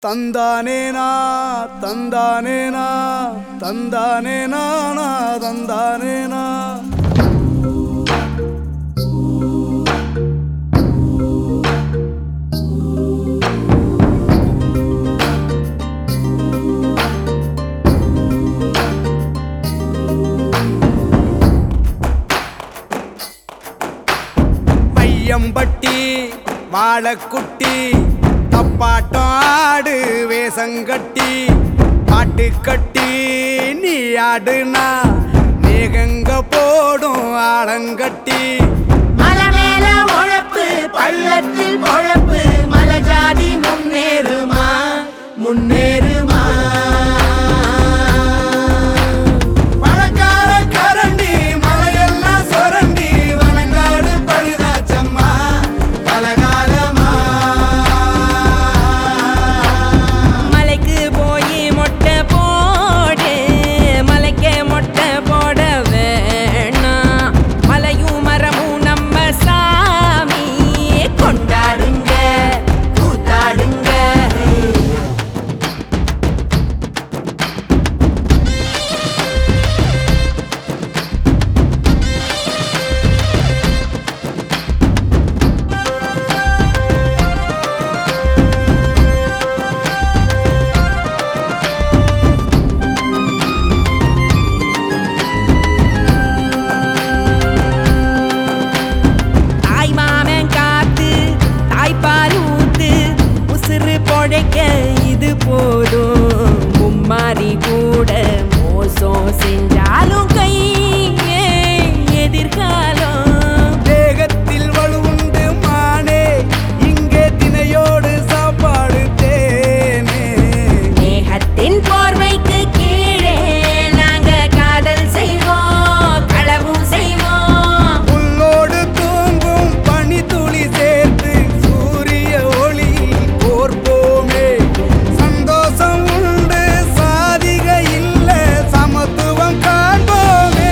தந்தானேனா தந்தானேனா தந்தானேனா தந்தானேனா பையம்பட்டி வாழக்குட்டி தப்பாட்டம் ஆடு வேசங்கட்டி பாட்டு கட்டி நீ ஆடுனா மேகங்க போடும் ஆடங்கட்டி மலை மேல உழப்பு பள்ளத்தில் பொழப்பு மலை ஜாதி முன்னேறுமா முன்னேறுமா பழக்கார கரண்டி மலையெல்லாம் சொரண்டி வனங்காடு பழுதாச்சம்மா பலகாலமா மலைக்கு போய் மொட்டை போடு மலைக்கு மொட்டை போட வேணாம் மலையும் மரமும் நம்ம சாமி கொண்டாடுங்க கூத்தாடுங்க தாய் மாமன் காத்து தாய்ப்பால் ஊத்து உசுறு பொழைக்க இது போதும் மும்மாரி கூட மோசம் செஞ்சாலும் கை எதிர்காலம் தேகத்தில் வலுவுண்டு மானே இங்கே தினையோடு சாப்பாடு தேனே மேகத்தின் போர்வைக்கு கீழே நாங்க காதல் செய்வோம் களவும் செய்வோம் புல்லோடு தூங்கும் பனி துளி சேர்த்து சூரிய ஒளி கோர்ப்போமே சந்தோஷம் உண்டு சாதிக இல்ல சமத்துவம் காண்போமே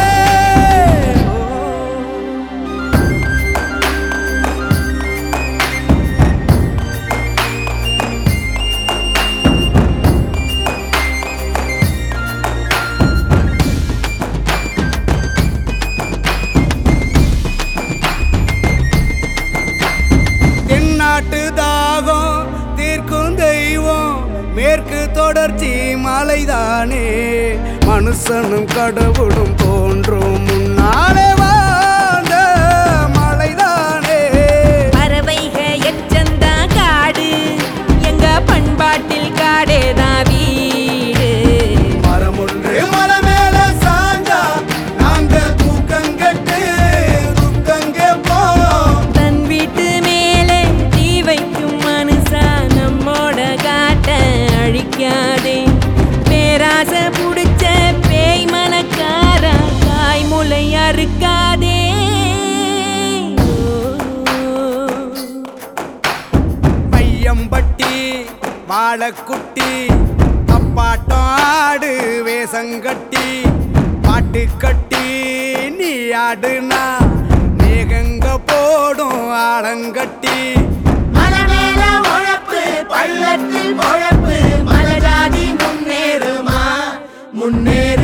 தென்னாட்டு தாகம் தீர்க்கும் தெய்வம் மேற்கு தொடர்ச்சி மலைதானே மனுஷனும் கடவுளும் தோன்றும் முன்னாலே வாழ்ந்த மலைதானே பறவைக எச்சந்தா காடு எங்க பண்பாட்டில் காடேதான் வீடு மரமொன்று மலை மேல சாஞ்சா நாங்க தூக்கங்கெட்டு துக்கங்கே போம் தன் வீட்டு மேலே தீ வைக்கும் மனுஷா நம்மோட காட்ட அழிக்காதே பேராசை புடிச்ச பேய் மனக்காரா தாய்முலை அறுக்காதே பையம்பட்டி வாழக்குட்டி தப்பாட்டம் ஆடு வேசங்கட்டி பாட்டு கட்டி நீ ஆடுனா மேகங்க போடும் ஆடங்கட்டி மலை மேல உழப்பு பள்ளத்தில் பொழப்பு மலை ஜாதி முன்னேறுமா முன்னேறுமா